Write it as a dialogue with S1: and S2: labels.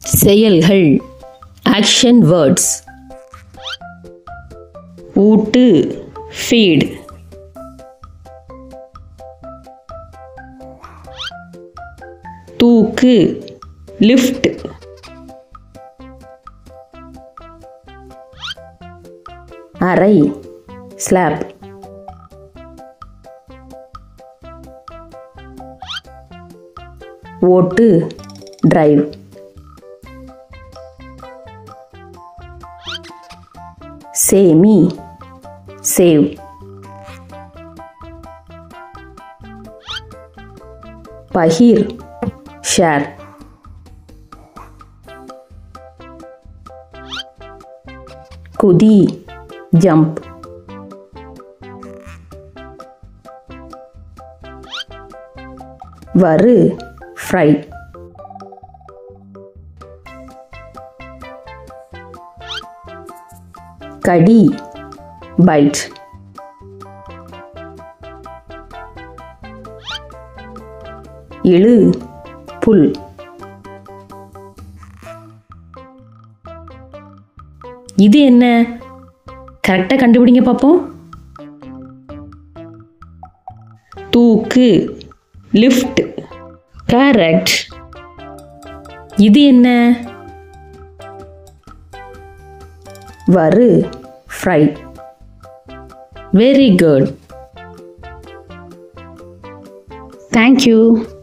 S1: செயல்கள் action words ஊட்டு feed தூக்கு லிஃப்ட் அறை ஸ்லாப் ஓட்டு டிரைவ் சேமி சேவ் பகிர் ஷேர் குதி ஜம்ப் வரு ஃப்ரை கடி பைட் இழு புல் இது என்ன கரெக்டாக கண்டுபிடிங்க பார்ப்போம் தூக்கு லிஃப்ட் கரெக்ட் இது என்ன வரு ஃப்ரை வெரி குட் தேங்க்யூ